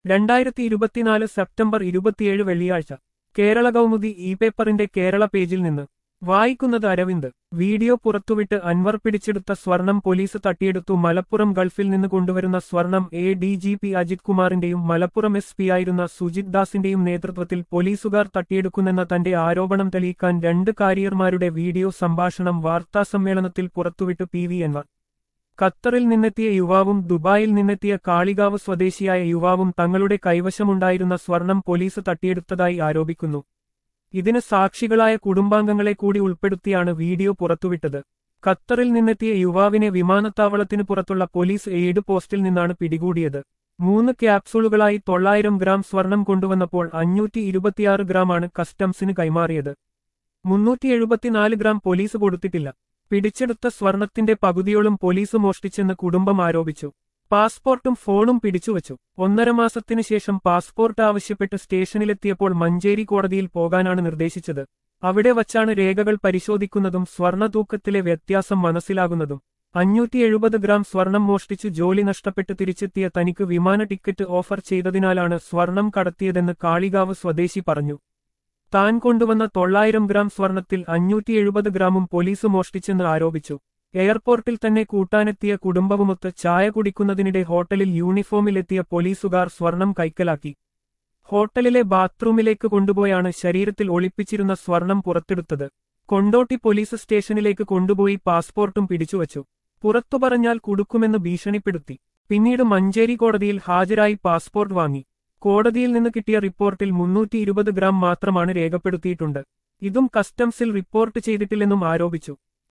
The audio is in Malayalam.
രണ്ടായിരത്തി ഇരുപത്തിനാല് സെപ്റ്റംബർ ഇരുപത്തിയേഴ് വെള്ളിയാഴ്ച കേരള കൗമുദി ഇ പേപ്പറിന്റെ കേരള പേജിൽ നിന്ന് വായിക്കുന്നത് അരവിന്ദ് വീഡിയോ പുറത്തുവിട്ട് അൻവർ പിടിച്ചെടുത്ത സ്വർണം പോലീസ് തട്ടിയെടുത്തു മലപ്പുറം ഗൾഫിൽ നിന്ന് കൊണ്ടുവരുന്ന സ്വർണം A D G P Ajith കുമാറിന്റെയും മലപ്പുറം എസ് പി ആയിരുന്ന സുജിത് ദാസിന്റെയും നേതൃത്വത്തിൽ പോലീസുകാർ തട്ടിയെടുക്കുന്നെന്ന തന്റെ ആരോപണം തെളിയിക്കാൻ രണ്ട് കാരിയർമാരുടെ വീഡിയോ സംഭാഷണം വാർത്താസമ്മേളനത്തിൽ പുറത്തുവിട്ട് പി വി അൻവർ ഖത്തറിൽ നിന്നെത്തിയ യുവാവും ദുബായിൽ നിന്നെത്തിയ കാളികാവ് സ്വദേശിയായ യുവാവും തങ്ങളുടെ കൈവശമുണ്ടായിരുന്ന സ്വർണം പോലീസ് തട്ടിയെടുത്തതായി ആരോപിക്കുന്നു ഇതിന് സാക്ഷികളായ കുടുംബാംഗങ്ങളെ കൂടി ഉൾപ്പെടുത്തിയാണ് വീഡിയോ പുറത്തുവിട്ടത് ഖത്തറിൽ നിന്നെത്തിയ യുവാവിനെ വിമാനത്താവളത്തിന് പുറത്തുള്ള പോലീസ് എയ്ഡ് പോസ്റ്റിൽ നിന്നാണ് പിടികൂടിയത് മൂന്ന് ക്യാപ്സൂളുകളായി തൊള്ളായിരം ഗ്രാം സ്വർണം കൊണ്ടുവന്നപ്പോൾ അഞ്ഞൂറ്റി ഇരുപത്തിയാറ് ഗ്രാമാണ് കസ്റ്റംസിന് കൈമാറിയത് മുന്നൂറ്റി എഴുപത്തിനാല് ഗ്രാം പോലീസ് കൊടുത്തിട്ടില്ല പിടിച്ചെടുത്ത സ്വർണത്തിന്റെ പകുതിയോളം പോലീസ് മോഷ്ടിച്ചെന്ന് കുടുംബം ആരോപിച്ചു പാസ്പോർട്ടും ഫോണും പിടിച്ചുവച്ചു ഒന്നര മാസത്തിനു ശേഷം പാസ്പോർട്ട് ആവശ്യപ്പെട്ട് സ്റ്റേഷനിലെത്തിയപ്പോൾ മഞ്ചേരി കോടതിയിൽ പോകാനാണ് നിർദ്ദേശിച്ചത് അവിടെ വച്ചാണ് രേഖകൾ പരിശോധിക്കുന്നതും സ്വർണ തൂക്കത്തിലെ വ്യത്യാസം മനസ്സിലാകുന്നതും അഞ്ഞൂറ്റി എഴുപത് ഗ്രാം സ്വർണം മോഷ്ടിച്ചു ജോലി നഷ്ടപ്പെട്ട് തിരിച്ചെത്തിയ തനിക്ക് വിമാന ടിക്കറ്റ് ഓഫർ ചെയ്തതിനാലാണ് സ്വർണം കടത്തിയതെന്ന് കാളികാവ് സ്വദേശി പറഞ്ഞു താൻ കൊണ്ടുവന്ന തൊള്ളായിരം ഗ്രാം സ്വർണത്തിൽ അഞ്ഞൂറ്റി എഴുപത് ഗ്രാമും പോലീസ് മോഷ്ടിച്ചെന്ന് ആരോപിച്ചു എയർപോർട്ടിൽ തന്നെ കൂട്ടാനെത്തിയ കുടുംബവുമൊത്ത് ചായ കുടിക്കുന്നതിനിടെ ഹോട്ടലിൽ യൂണിഫോമിലെത്തിയ പോലീസുകാർ സ്വർണം കൈക്കലാക്കി ഹോട്ടലിലെ ബാത്റൂമിലേക്ക് കൊണ്ടുപോയാണ് ശരീരത്തിൽ ഒളിപ്പിച്ചിരുന്ന സ്വർണം പുറത്തെടുത്തത് കൊണ്ടോട്ടി പോലീസ് സ്റ്റേഷനിലേക്ക് കൊണ്ടുപോയി പാസ്പോർട്ടും പിടിച്ചുവച്ചു പുറത്തു പറഞ്ഞാൽ കുടുക്കുമെന്ന് ഭീഷണിപ്പെടുത്തി പിന്നീട് മഞ്ചേരി കോടതിയിൽ ഹാജരായി പാസ്പോർട്ട് വാങ്ങി കോടതിയിൽ നിന്ന് കിട്ടിയ റിപ്പോർട്ടിൽ മുന്നൂറ്റി ഇരുപത് ഗ്രാം മാത്രമാണ് രേഖപ്പെടുത്തിയിട്ടുണ്ട് ഇതും കസ്റ്റംസിൽ റിപ്പോർട്ട് ചെയ്തിട്ടില്ലെന്നും ആരോപിച്ചു